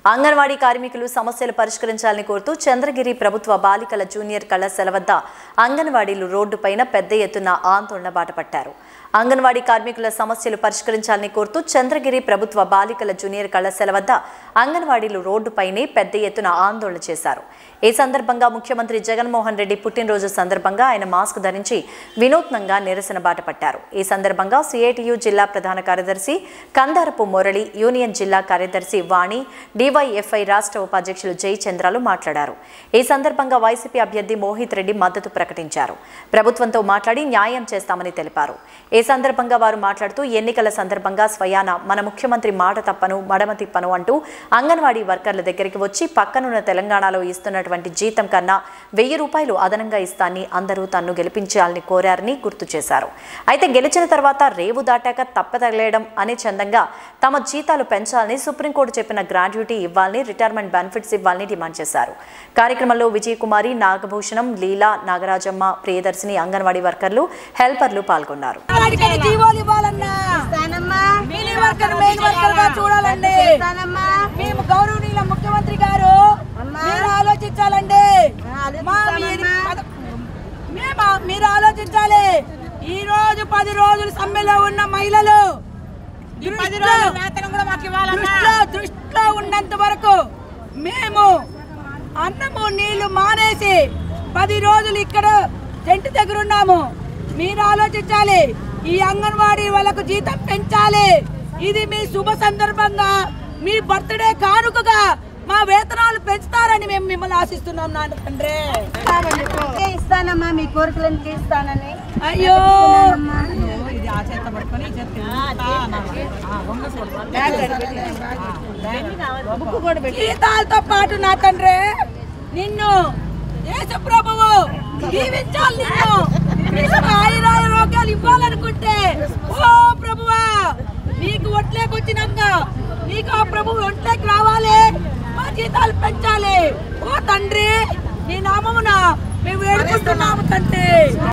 అంగన్వాడీ కార్మికులు సమస్యలు పరిష్కరించాలని కోరుతూ చంద్రగిరి ప్రభుత్వ బాలికల జూనియర్ కళాశాల వద్ద అంగన్వాడీలు రోడ్డుపైన పెద్ద ఎత్తున ఆందోళన బాటపట్టారు అంగన్వాడీ కార్మికుల సమస్యలు పరిష్కరించాలని కోరుతూ చంద్రగిరి ప్రభుత్వ బాలికల జూనియర్ కళాశాల వద్ద అంగన్వాడీలు రోడ్డుపైనే పెద్ద ఎత్తున ఆందోళన చేశారు ఈ సందర్భంగా ముఖ్యమంత్రి జగన్మోహన్ రెడ్డి పుట్టినరోజు సందర్భంగా ఆయన మాస్క్ ధరించి వినూత్నంగా నిరసన బాటపట్టారు ఈ సందర్భంగా సిఐటియు జిల్లా ప్రధాన కార్యదర్శి కందారపు మురళి యూనియన్ జిల్లా కార్యదర్శి వాణి డివైఎఫ్ఐ రాష్ట్ర ఉపాధ్యక్షులు జై చంద్రాలు మాట్లాడారు ఈ సందర్భంగా వైసీపీ అభ్యర్థి మోహిత్ రెడ్డి మద్దతు ప్రకటించారు ప్రభుత్వంతో మాట్లాడి న్యాయం చేస్తామని తెలిపారు ఈ సందర్భంగా వారు మాట్లాడుతూ ఎన్నికల సందర్భంగా స్వయాన మన ముఖ్యమంత్రి మాట తప్పను మడమ తిప్పను అంటూ అంగన్వాడీ వర్కర్ల దగ్గరికి వచ్చి పక్కనున్న తెలంగాణలో ఇస్తున్నటువంటి జీతం కన్నా వెయ్యి రూపాయలు అదనంగా ఇస్తాన్ని అందరూ తన్ను గెలిపించాలని కోరారని గుర్తు చేశారు అయితే గెలిచిన తర్వాత రేవు దాటాక తప్పతగలేయడం అనే చందంగా తమ జీతాలు పెంచాలని సుప్రీంకోర్టు చెప్పిన గ్రాడ్యుటీ ఇవ్వాలని రిటైర్మెంట్ బెనిఫిట్స్ ఇవ్వాలని డిమాండ్ చేశారు కార్యక్రమంలో విజయకుమారి నాగభూషణం లీలా నాగరాజమ్మ ప్రియదర్శిని అంగన్వాడీ వర్కర్లు హెల్పర్లు పాల్గొన్నారు వాడికి జీవోలు ఇవ్వాలన్నా ఇస్తానమ్మా మినీ వర్కర్ మెయిన్ వర్కర్ గా చూడాలండి ఇస్తానమ్మా మేము గౌరవనీయుల ముఖ్యమంత్రి గారు అమ్మా. మీరు ఆలోచించాలండి మా మీరు ఆలోచిస్తామమ్మా. మేము మీరు ఆలోచించాలి ఈ రోజు పది రోజులు సమ్మెలో ఉన్న మహిళలు దృష్టిలో దృష్టిలో దృష్టిలో ఉన్నంత వరకు మేము అన్నము నీళ్లు మానేసి పది రోజులు ఇక్కడ టెంట్ దగ్గర ఉన్నాము మీరు ఆలోచించాలి ఈ అంగన్వాడీ వాళ్ళకు జీతం పెంచాలి ఇది మీ శుభ సందర్భంగా మీ బర్త్డే కానుకగా మా వేతనాలు పెంచుతారని మేము మిమ్మల్ని ఆశిస్తున్నాం నాన్న తండ్రి ఏ ఇస్తానమ్మా మీ కోరికలను తీస్తానని అయ్యో జీతాలతో పాటు నా తండ్రి నిన్ను యేసు ప్రభువు దీవించాలి నిన్ను నీకు ఆయురాయ రోగాలు ఇవ్వాలనుకుంటే ఓ ప్రభువా నీకు ఒట్లేకి వచ్చినాక నీకు ఆ ప్రభువు ఒట్లేకి రావాలి మా జీతాలు పెంచాలి ఓ తండ్రి నీ నామమున మేము వేడుకుంటున్నాము తండ్రి